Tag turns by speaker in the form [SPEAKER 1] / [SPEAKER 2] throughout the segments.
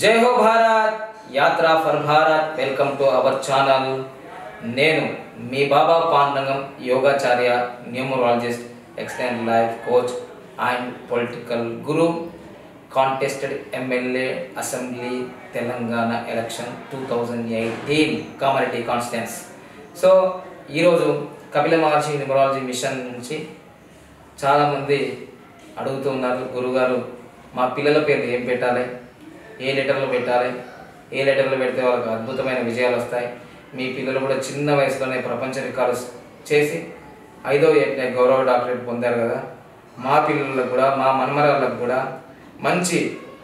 [SPEAKER 1] జై హో Bharat Yatra for Bharat welcome to our channel నేను మీ Baba Pandangam Yogacharya numerologist extend life coach and political guru contested MLA assembly Telangana election two thousand eighteen Kamareddy constituency so ఈరోజు కపిల మహర్షి numerology machine నుంచి చాలామంది అడుగుతూ ఉన్నారు గురుగారు మా పిల్లల పేర్లు ఏం పెట్టాలి ఏ లెటర్లో పెట్టాలి ఏ లెటర్లో పెడితే వాళ్ళకి అద్భుతమైన విజయాలు వస్తాయి మీ పిల్లలు కూడా చిన్న వయసులోనే ప్రపంచ రికార్డు చేసి ఐదో ఏటనే గౌరవ డాక్టరేట్ పొందారు కదా మా పిల్లలకు కూడా మా మనమరాళ్ళకు కూడా మంచి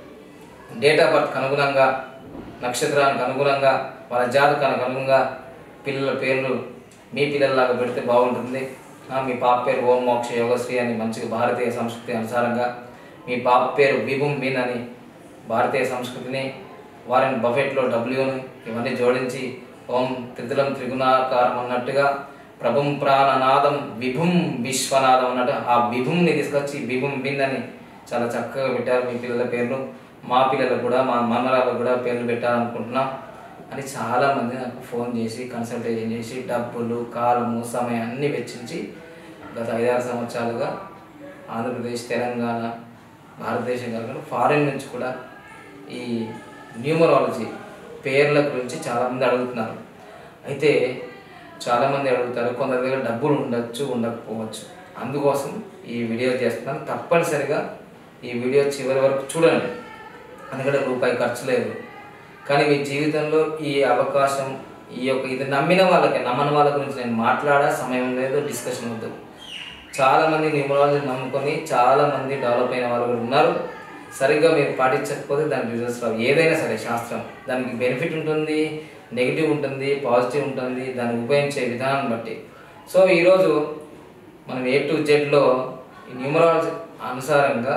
[SPEAKER 1] డేట్ ఆఫ్ బర్త్కి అనుగుణంగా నక్షత్రానికి అనుగుణంగా వాళ్ళ జాతకానికి అనుగుణంగా పిల్లల పేర్లు మీ పిల్లల్లాగా పెడితే బాగుంటుంది ఆ, మీ పాప పేరు ఓం మోక్ష యోగశ్రీ అని మంచిగా భారతీయ సంస్కృతి అనుసారంగా మీ పాప పేరు విభుం మీన్ అని భారతీయ సంస్కృతిని వారిని బఫెట్లో డబ్ల్యూని ఇవన్నీ జోడించి ఓం త్రితులం త్రిగుణాకారం అన్నట్టుగా ప్రభుం ప్రాణనాదం విభుం విశ్వనాదం అన్నట్టు ఆ విభుంని తీసుకొచ్చి విభుం బిన్ అని చాలా చక్కగా పెట్టారు మీ పిల్లల పేర్లు మా పిల్లలకు కూడా మా మనరాలకు కూడా పేర్లు పెట్టాలనుకుంటున్నాం అని చాలామంది నాకు ఫోన్ చేసి కన్సల్టేషన్ చేసి డబ్బులు కాలము సమయం అన్నీ వెచ్చించి గత ఐదారు సంవత్సరాలుగా ఆంధ్రప్రదేశ్ తెలంగాణ భారతదేశం కాకుండా ఫారిన్ నుంచి కూడా ఈ న్యూమరాలజీ పేర్ల గురించి చాలామంది అడుగుతున్నారు అయితే చాలామంది అడుగుతారు కొందరి దగ్గర డబ్బులు ఉండొచ్చు ఉండకపోవచ్చు అందుకోసం ఈ వీడియో చేస్తున్నాను తప్పనిసరిగా ఈ వీడియో చివరి వరకు చూడండి ఎందుకంటే రూపాయి ఖర్చు లేదు కానీ మీ జీవితంలో ఈ అవకాశం ఈ యొక్క ఇది నమ్మిన వాళ్ళకి నమ్మని వాళ్ళ గురించి నేను మాట్లాడా సమయం లేదు డిస్కషన్ వద్దు చాలామంది న్యూమరాలజీ నమ్ముకొని చాలామంది డెవలప్ అయిన వాళ్ళు కూడా ఉన్నారు సరిగ్గా మీరు పాటించకపోతే దాని రిజల్ట్స్ రావు ఏదైనా సరే శాస్త్రం దానికి బెనిఫిట్ ఉంటుంది నెగిటివ్ ఉంటుంది పాజిటివ్ ఉంటుంది దాన్ని ఉపయోగించే విధానం బట్టి సో ఈరోజు మనం ఏ టు జెడ్లో ఈ న్యూమరాలజీ అనుసారంగా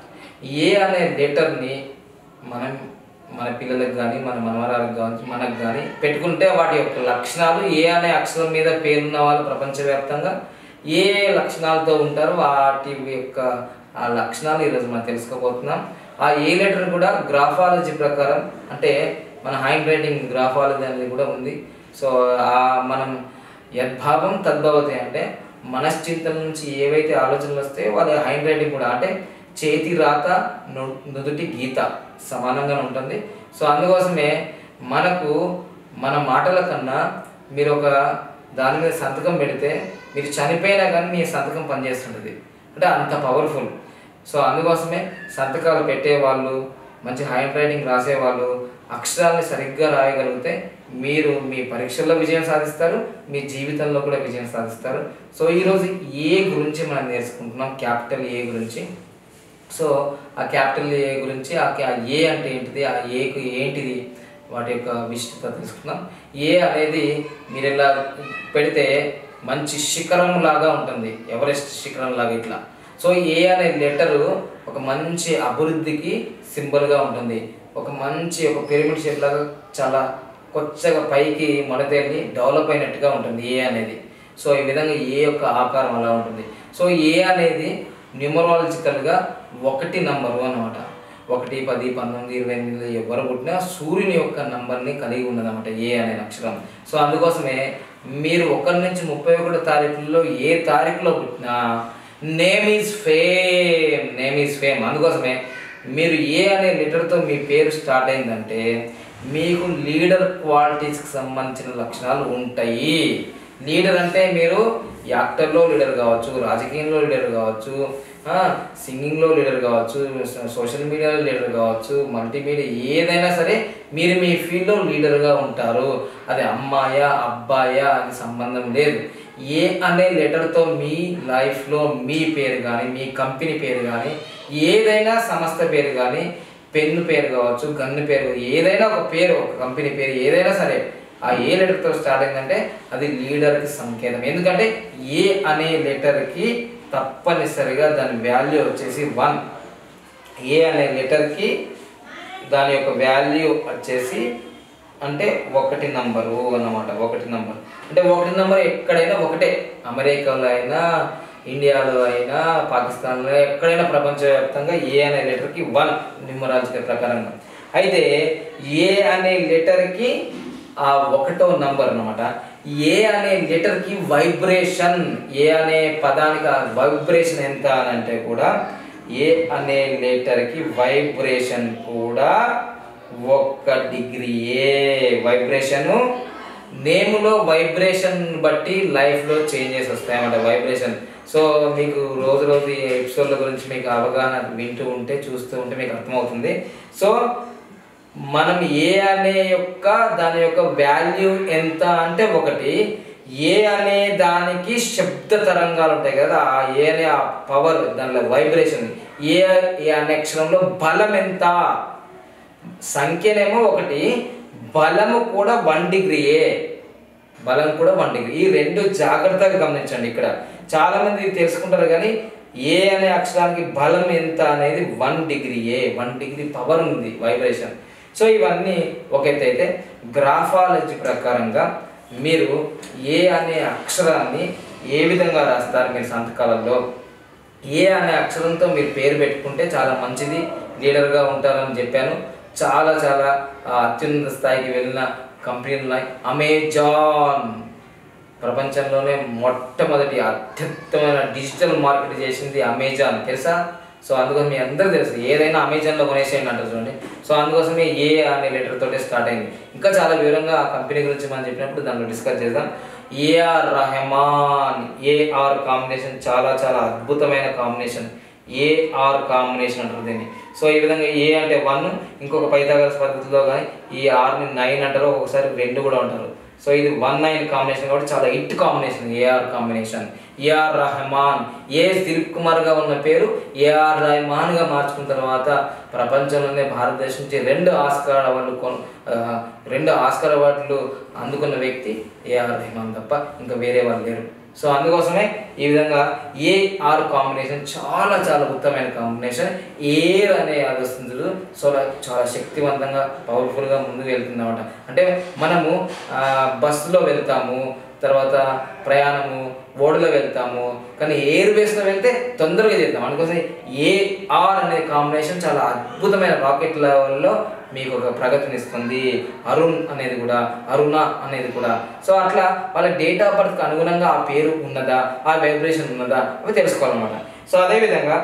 [SPEAKER 1] ఏ అనే లెటర్ని మనం మన పిల్లలకు కానీ మన మనవరాలకు కానీ మనకు కానీ పెట్టుకుంటే వాటి యొక్క లక్షణాలు ఏ అనే అక్షరం మీద పేరున్న వాళ్ళు ప్రపంచవ్యాప్తంగా ఏ లక్షణాలతో ఉంటారో వాటి యొక్క ఆ లక్షణాలు ఈరోజు మనం తెలుసుకోబోతున్నాం ఆ ఏ లెటర్ కూడా గ్రాఫాలజీ ప్రకారం అంటే మన హ్యాండ్ రైటింగ్ గ్రాఫాలజీ అనేది కూడా ఉంది సో ఆ మనం యద్భావం తద్భవతి అంటే మనశ్చింతన నుంచి ఏవైతే ఆలోచనలు వస్తాయో వాళ్ళ హ్యాండ్ రైటింగ్ కూడా అంటే చేతి రాత ను- నుదుటి గీత సమానంగా ఉంటుంది సో అందుకోసమే మనకు మన మాటల కన్నా మీరు ఒక దాని మీద సంతకం పెడితే మీరు చనిపోయినా కానీ మీ సంతకం పనిచేస్తుంటుంది అంటే అంత పవర్ఫుల్ సో అందుకోసమే సంతకాలు పెట్టేవాళ్ళు మంచి హ్యాండ్ రైటింగ్ రాసేవాళ్ళు అక్షరాల్ని సరిగ్గా రాయగలిగితే మీరు మీ పరీక్షల్లో విజయం సాధిస్తారు మీ జీవితంలో కూడా విజయం సాధిస్తారు సో ఈరోజు ఏ గురించి మనం నేర్చుకుంటున్నాం క్యాపిటల్ ఏ గురించి సో ఆ క్యాపిటల్ ఏ గురించి ఆ క్యా- ఏ అంటే ఏంటిది ఆ ఏకు ఏంటిది వాటి యొక్క విశిష్టత తెలుసుకుందాం ఏ అనేది మీరు ఇలా పెడితే మంచి శిఖరం లాగా ఉంటుంది ఎవరెస్ట్ శిఖరం లాగా ఇట్లా సో ఏ అనే లెటరు ఒక మంచి అభివృద్ధికి సింబల్గా ఉంటుంది ఒక మంచి ఒక పిరమిడ్ షేప్ లాగా చాలా కొచ్చగా పైకి మొడతెళ్ళి డెవలప్ అయినట్టుగా ఉంటుంది ఏ అనేది సో ఈ విధంగా ఏ యొక్క ఆకారం అలా ఉంటుంది సో ఏ అనేది న్యూమరాలజికల్గా ఒకటి నంబరు అన్నమాట ఒకటి పది పంతొమ్మిది ఇరవై ఎనిమిది ఎవరు పుట్టినా సూర్యుని యొక్క నంబర్ని కలిగి ఉన్నదన్నమాట ఏ అనే అక్షరం సో అందుకోసమే మీరు ఒకరి నుంచి ముప్పై ఒకటో తారీఖుల్లో ఏ తారీఖులో పుట్టినా name is fame name is fame అందుకోసమే మీరు ఏ అనే లెటర్తో మీ పేరు స్టార్ట్ అయిందంటే మీకు లీడర్ క్వాలిటీస్కి సంబంధించిన లక్షణాలు ఉంటాయి లీడర్ అంటే మీరు యాక్టర్లో లీడర్ కావచ్చు రాజకీయంలో లీడర్ కావచ్చు ఆ, సింగింగ్లో లీడర్ కావచ్చు స- సోషల్ మీడియాలో లీడర్ కావచ్చు మల్టీమీడియా ఏదైనా సరే మీరు మీ ఫీల్డ్లో లీడర్గా ఉంటారు అది అమ్మాయా అబ్బాయా అని సంబంధం లేదు ఏ అనే లెటర్తో మీ లైఫ్లో మీ పేరు కానీ మీ కంపెనీ పేరు కానీ ఏదైనా సంస్థ పేరు కానీ పెన్ను పేరు కావచ్చు గన్ను పేరు ఏదైనా ఒక పేరు ఒక కంపెనీ పేరు ఏదైనా సరే ఆ ఏ లెటర్తో స్టార్ట్ అయిందంటే అది లీడర్కి సంకేతం ఎందుకంటే ఏ అనే లెటర్కి తప్పనిసరిగా దాని వాల్యూ వచ్చేసి వన్ ఏ అనే లెటర్కి దాని యొక్క వాల్యూ వచ్చేసి అంటే ఒకటి నంబరు అన్నమాట ఒకటి నంబర్ అంటే ఒకటి నంబర్ ఎక్కడైనా ఒకటే అమెరికాలో అయినా ఇండియాలో అయినా పాకిస్తాన్లో ఎక్కడైనా ప్రపంచవ్యాప్తంగా ఏ అనే లెటర్కి వన్ న్యూమరాలజికల్ ప్రకారంగా అయితే ఏ అనే లెటర్కి ఆ ఒకటో నంబర్ అన్నమాట ఏ అనే లెటర్కి వైబ్రేషన్ ఏ అనే పదానికి ఆ వైబ్రేషన్ ఎంత అని అంటే కూడా ఏ అనే లెటర్కి వైబ్రేషన్ కూడా ఒక్క డిగ్రీయే వైబ్రేషను నేములో వైబ్రేషన్ బట్టి లైఫ్లో చేంజెస్ వస్తాయన్నమాట వైబ్రేషన్ సో మీకు రోజు రోజు ఈ ఎపిసోడ్ల గురించి మీకు అవగాహన వింటూ ఉంటే చూస్తూ ఉంటే మీకు అర్థమవుతుంది సో మనం ఏ అనే యొక్క దాని యొక్క వాల్యూ ఎంత అంటే ఒకటి ఏ అనే దానికి శబ్ద తరంగాలు ఉంటాయి కదా ఆ ఏ అనే ఆ పవర్ దానిలో వైబ్రేషన్ ఏ ఏ అనే అక్షరంలో బలం ఎంత సంఖ్యనేమో ఒకటి బలము కూడా వన్ డిగ్రీయే బలం కూడా వన్ డిగ్రీ ఈ రెండు జాగ్రత్తగా గమనించండి ఇక్కడ చాలా మంది ఇది తెలుసుకుంటారు కానీ ఏ అనే అక్షరానికి బలం ఎంత అనేది వన్ డిగ్రీయే వన్ డిగ్రీ పవర్ ఉంది వైబ్రేషన్ సో ఇవన్నీ ఒక ఎత్తు అయితే గ్రాఫాలజీ ప్రకారంగా మీరు ఏ అనే అక్షరాన్ని ఏ విధంగా రాస్తారు మీరు సంతకాలలో ఏ అనే అక్షరంతో మీరు పేరు పెట్టుకుంటే చాలా మంచిది లీడర్గా ఉంటారని చెప్పాను చాలా చాలా ఆ, అత్యున్నత స్థాయికి వెళ్ళిన కంపెనీలు ఉన్నాయి అమెజాన్ ప్రపంచంలోనే మొట్టమొదటి అత్యుత్తమైన డిజిటల్ మార్కెట్ చేసింది అమెజాన్ తెలుసా సో అందుకోసం మీ అందరూ తెలుసు ఏదైనా అమెజాన్లో కొనేసేయండి అంటారు చూడండి సో అందుకోసమే ఏ అనే లెటర్ తోటే స్టార్ట్ అయింది ఇంకా చాలా వివరంగా ఆ కంపెనీ గురించి మనం చెప్పినప్పుడు దాంట్లో డిస్కస్ చేద్దాం ఏఆర్ రెహమాన్ ఏఆర్ కాంబినేషన్ చాలా చాలా అద్భుతమైన కాంబినేషన్ ఏఆర్ కాంబినేషన్ అంటారు దీన్ని సో ఈ విధంగా ఏ అంటే వన్ ఇంకొక పైథాగరస్ పద్ధతిలో కానీ ఈ ఆర్ని నైన్ అంటారు ఒక్కొక్కసారి రెండు కూడా అంటారు సో ఇది వన్ నైన్ కాంబినేషన్ కాబట్టి చాలా hit combination AR combination AR Rahman A Dilip కుమార్గా ఉన్న పేరు ఏఆర్ రెహమాన్గా మార్చుకున్న తర్వాత ప్రపంచంలోనే భారతదేశం నుంచి రెండు ఆస్కార్ అవార్డులు కొన్ ఆ, రెండు ఆస్కార్ అవార్డులు అందుకున్న వ్యక్తి ఏఆర్ రెహమాన్ తప్ప ఇంకా వేరే వాళ్ళు లేరు సో అందుకోసమే ఈ విధంగా ఏఆర్ కాంబినేషన్ చాలా చాలా ఉత్తమమైన కాంబినేషన్ ఏర్ అనే అది వస్తుంది చూడు. సో అలా చాలా శక్తివంతంగా పవర్ఫుల్గా ముందుకు వెళ్తుంది అనమాట అంటే మనము ఆ, బస్సులో వెళ్తాము తర్వాత ప్రయాణము ఓడలో వెళ్తాము కానీ ఎయిర్ బేస్లో వెళ్తే తొందరగా చేద్దాం అందుకోసం ఏఆర్ అనే కాంబినేషన్ చాలా అద్భుతమైన రాకెట్ లెవెల్లో మీకు ఒక ప్రగతిని ఇస్తుంది అరుణ్ అనేది కూడా అరుణ అనేది కూడా సో అట్లా వాళ్ళ డేట్ ఆఫ్ బర్త్కి అనుగుణంగా ఆ పేరు ఉన్నదా ఆ వైబ్రేషన్ ఉన్నదా అవి తెలుసుకోవాలన్నమాట సో అదేవిధంగా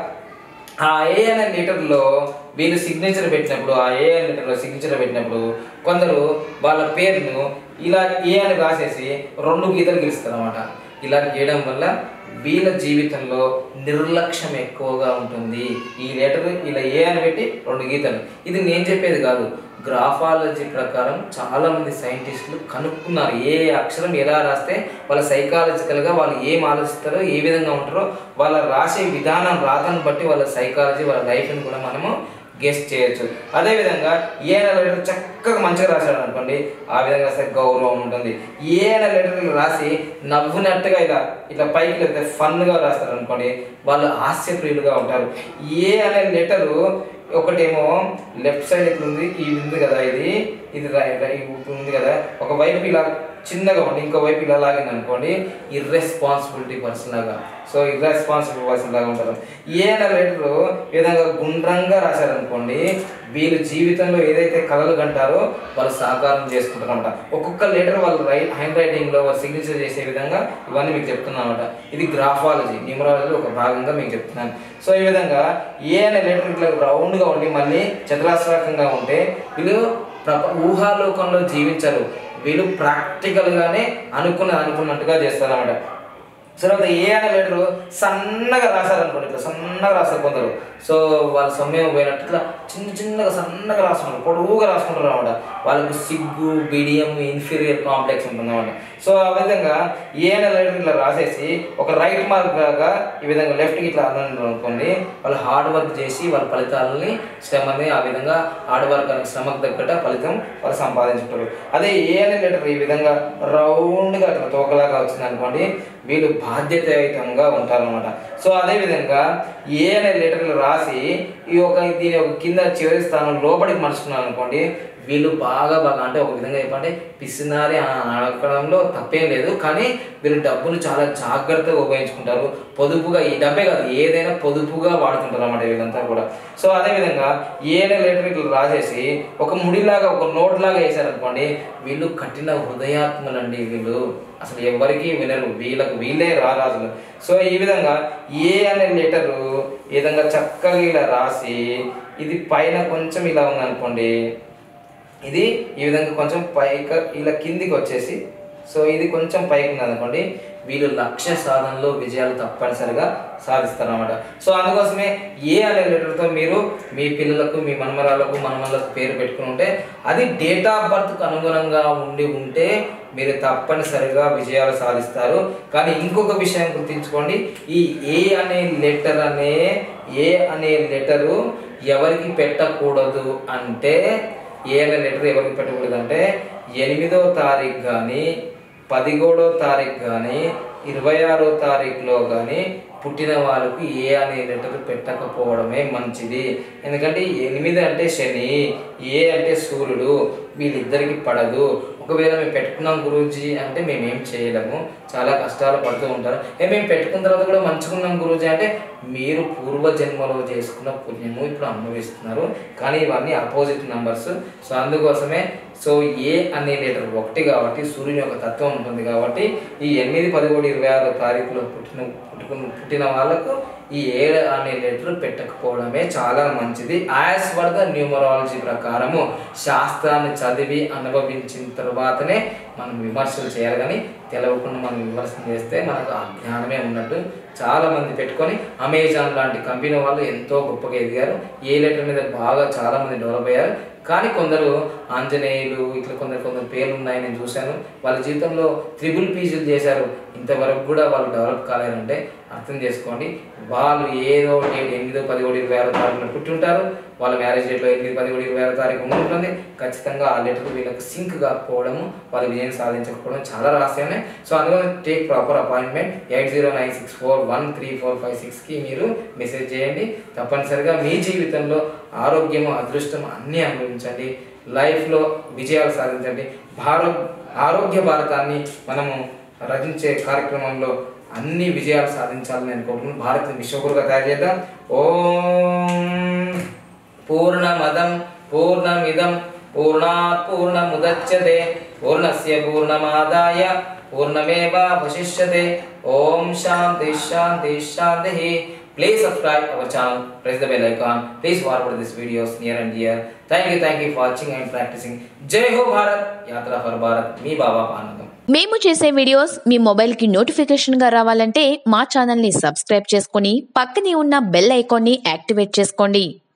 [SPEAKER 1] ఆ ఏ అనే లీటర్లో వీళ్ళు సిగ్నేచర్ పెట్టినప్పుడు ఆ ఏ అనే లీటర్లో సిగ్నేచర్ పెట్టినప్పుడు కొందరు వాళ్ళ పేరును ఇలా ఏ అని రాసేసి రెండు గీతలు గీస్తారు అనమాట ఇలా గీయడం వల్ల వీళ్ళ జీవితంలో నిర్లక్ష్యం ఎక్కువగా ఉంటుంది ఈ లెటర్ ఇలా ఏ అని పెట్టి రెండు గీతలు ఇది నేను చెప్పేది కాదు గ్రాఫాలజీ ప్రకారం చాలా మంది సైంటిస్టులు కనుక్కున్నారు ఏ అక్షరం ఎలా రాస్తే వాళ్ళ సైకాలజికల్గా వాళ్ళు ఏం ఆలోచిస్తారో ఏ విధంగా ఉంటారో వాళ్ళ రాసే విధానం రాతను బట్టి వాళ్ళ సైకాలజీ వాళ్ళ లైఫ్ని కూడా మనము గెస్ట్ చేయొచ్చు అదేవిధంగా ఏ అనే లెటర్ చక్కగా మంచిగా రాశాడు అనుకోండి ఆ విధంగా రాస్తే గౌరవం ఉంటుంది ఏ అనే లెటర్ రాసి నవ్వునట్టుగా ఇలా ఇట్లా పైకి లేకపోతే ఫన్గా రాస్తారు అనుకోండి వాళ్ళు హాస్యప్రియులుగా ఉంటారు ఏ అనే లెటరు ఒకటేమో లెఫ్ట్ సైడ్ ఇట్లా ఉంది ఇది ఉంది కదా ఇది ఇది రై- రై- ఇప్పుడు ఉంది కదా ఒక వైపు ఇలా చిన్నగా ఉండి ఇంకో వైపు ఇలా లాగింది అనుకోండి ఇర్రెస్పాన్సిబిలిటీ పర్సన్ లాగా సో ఇర్రెస్పాన్సిబుల్ పర్సన్ లాగా ఉంటారు ఏ అనే లెటర్ ఈ విధంగా గుండ్రంగా రాశారనుకోండి వీళ్ళు జీవితంలో ఏదైతే కళలు కంటారో వాళ్ళు సాకారం చేసుకుంటారు అనమాట ఒక్కొక్క లెటర్ వాళ్ళు రైట్ హ్యాండ్ రైటింగ్లో వాళ్ళు సిగ్నేచర్ చేసే విధంగా ఇవన్నీ మీకు చెప్తున్నాను అనమాట ఇది గ్రాఫాలజీ న్యూమరాలజీ ఒక భాగంగా మీకు చెప్తున్నాను సో ఈ విధంగా ఏ అనే లెటర్ ఇట్లా రౌండ్గా ఉండి మళ్ళీ చతురాస్రాకంగా ఉంటే వీళ్ళు ప్రప ఊహాలోకంలో జీవించరు వీళ్ళు ప్రాక్టికల్గానే అనుకున్న అనుకున్నట్టుగా చేస్తారన్నమాట తర్వాత ఏ అనే లెటర్ సన్నగా రాశారనుకోండి ఇట్లా సన్నగా రాస్తారు కొందరు సో వాళ్ళ సమయం పోయినట్టు ఇట్లా చిన్న చిన్నగా సన్నగా రాసుకుంటారు పొడవుగా రాసుకుంటారు అనమాట వాళ్ళకు సిగ్గు బిడియం ఇన్ఫీరియర్ కాంప్లెక్స్ ఉంటుంది అనమాట సో ఆ విధంగా ఏ అనే లెటర్ ఇట్లా రాసేసి ఒక రైట్ మార్క్ లాగా ఈ విధంగా లెఫ్ట్కి ఇట్లా అన్నారు అనుకోండి వాళ్ళు హార్డ్ వర్క్ చేసి వాళ్ళ ఫలితాలని శ్రమని ఆ విధంగా హార్డ్ వర్క్ అనే శ్రమకు తగ్గట్టు ఫలితం వాళ్ళు సంపాదించుకుంటారు అదే ఏ అనే లెటర్ ఈ విధంగా రౌండ్గా అట్లా తోకలాగా వచ్చింది అనుకోండి వీళ్ళు బాధ్యతాయుతంగా ఉంటారన్నమాట సో అదే విధంగా ఏ అనే లెటర్లు రాసి ఈ ఒక దీని ఒక కింద చివరి స్థానం లోపలికి మలుచుకున్నాను అనుకోండి వీళ్ళు బాగా బాగా అంటే ఒక విధంగా చెప్పంటే పిసినారి అడగడంలో తప్పేం లేదు కానీ వీళ్ళు డబ్బులు చాలా జాగ్రత్తగా ఉపయోగించుకుంటారు పొదుపుగా ఈ డబ్బే కాదు ఏదైనా పొదుపుగా వాడుతుంటారు అన్నమాట వీళ్ళంతా కూడా సో అదేవిధంగా ఏనే లెటర్ ఇట్లా రాసేసి ఒక ముడిలాగా ఒక నోట్ లాగా వేశారనుకోండి వీళ్ళు కఠిన హృదయాత్మలండి వీళ్ళు అసలు ఎవరికి వినరు వీళ్ళకు వీళ్ళే రారాజులు సో ఈ విధంగా ఏ అనే లెటరు ఈ విధంగా చక్కగా ఇలా రాసి ఇది పైన కొంచెం ఇలా ఉందనుకోండి ఇది ఈ విధంగా కొంచెం పైకి ఇలా కిందికి వచ్చేసి సో ఇది కొంచెం పైకి ఉంది అనుకోండి వీళ్ళు లక్ష్య సాధనలో విజయాలు తప్పనిసరిగా సాధిస్తారన్నమాట సో అందుకోసమే ఏ అనే లెటర్తో మీరు మీ పిల్లలకు మీ మనమరాలకు మనమలకు పేరు పెట్టుకుని ఉంటే అది డేట్ ఆఫ్ బర్త్కు అనుగుణంగా ఉండి ఉంటే మీరు తప్పనిసరిగా విజయాలు సాధిస్తారు కానీ ఇంకొక విషయం గుర్తుంచుకోండి ఈ ఏ అనే లెటర్ అనే ఏ అనే లెటరు ఎవరికి పెట్టకూడదు అంటే ఏ అనే లెటర్ ఎవరికి పెట్టకూడదు అంటే ఎనిమిదో తారీఖు కానీ పదిహేడో తారీఖు కానీ ఇరవై ఆరో తారీఖులో కానీ పుట్టిన వాళ్ళకు ఏ అనే లెటర్ పెట్టకపోవడమే మంచిది ఎందుకంటే ఎనిమిది అంటే శని ఏ అంటే సూర్యుడు వీళ్ళిద్దరికి పడదు ఒకవేళ మేము పెట్టుకున్నాం గురూజీ అంటే మేము ఏం చేయలేము చాలా కష్టాలు పడుతూ ఉంటారు ఏ మేము పెట్టుకున్న తర్వాత కూడా మంచుకున్నాం గురూజీ అంటే మీరు పూర్వజన్మలో చేసుకున్న పుణ్యము ఇప్పుడు అనుభవిస్తున్నారు కానీ ఇవన్నీ అపోజిట్ నంబర్స్ సో అందుకోసమే సో ఏ అనే లెటర్ ఒకటి కాబట్టి సూర్యుని యొక్క తత్వం ఉంటుంది కాబట్టి ఈ ఎనిమిది పదిహేడు ఇరవై ఆరో తారీఖులో పుట్టిన పుట్టుకున్న పుట్టిన వాళ్ళకు ఈ ఏడు అనే లెటర్ పెట్టకపోవడమే చాలా మంచిది యాజ్ పర్ ద న్యూమరాలజీ ప్రకారము శాస్త్రాన్ని చదివి అనుభవించిన తర్వాతనే మనం విమర్శలు చేయాలి కానీ తెలవకుండా మనం విమర్శలు చేస్తే మనకు ఆ జ్ఞానమే ఉన్నట్టు చాలా మంది పెట్టుకొని అమెజాన్ లాంటి కంపెనీ వాళ్ళు ఎంతో గొప్పగా ఎదిగారు ఏ లెటర్ మీద బాగా చాలా మంది డెవలప్ అయ్యారు కానీ కొందరు ఆంజనేయులు ఇట్లా కొందరు కొందరు పేర్లు ఉన్నాయి నేను చూశాను వాళ్ళ జీవితంలో త్రిబుల్ పీజీలు చేశారు ఇంతవరకు కూడా వాళ్ళు డెవలప్ కాలేదంటే అర్థం చేసుకోండి వాళ్ళు ఏదో డేట్ ఎనిమిదో పదిహేడు ఇరవై ఆరో తారీఖున పుట్టి ఉంటారు వాళ్ళ మ్యారేజ్ డేట్లో ఎనిమిది పదిహేడు ఇరవై ఆరో తారీఖు ఉంటుంది ఖచ్చితంగా ఆ లెటర్ వీళ్ళకి సింక్ కాకపోవడము వాళ్ళ విజయం సాధించకపోవడం చాలా రహస్యమే సో అందులో take proper appointment eight zero nine six four one three four five సిక్స్కి మీరు మెసేజ్ చేయండి తప్పనిసరిగా మీ జీవితంలో ఆరోగ్యము అదృష్టం అన్నీ అనుభవించండి లైఫ్లో విజయాలు సాధించండి భారత ఆరోగ్య భారతాన్ని మనము రచించే కార్యక్రమంలో అన్ని విజయాలు సాధించాలని అనుకుంటున్నాను భారత్ విశ్వగురుగా తయారు చేద్దాం ఓం పూర్ణమదం పూర్ణమిదం పూర్ణాత్ పూర్ణముదచ్యతే పూర్ణస్య పూర్ణమాదాయ పూర్ణమేవావశిష్యతే ఓం శాంతి శాంతి శాంతి Please subscribe our channel, press the bell icon. Please forward these videos near and dear. Thank you, thank you for watching and practicing. Jai Ho Bharat, Yatra for Bharat, మీ బాబా పానకం
[SPEAKER 2] మేము చేసే వీడియోస్ మీ మొబైల్కి నోటిఫికేషన్గా రావాలంటే మా ఛానల్ని సబ్స్క్రైబ్ చేసుకొని పక్కనే ఉన్న బెల్ ఐకాన్ని యాక్టివేట్ చేసుకోండి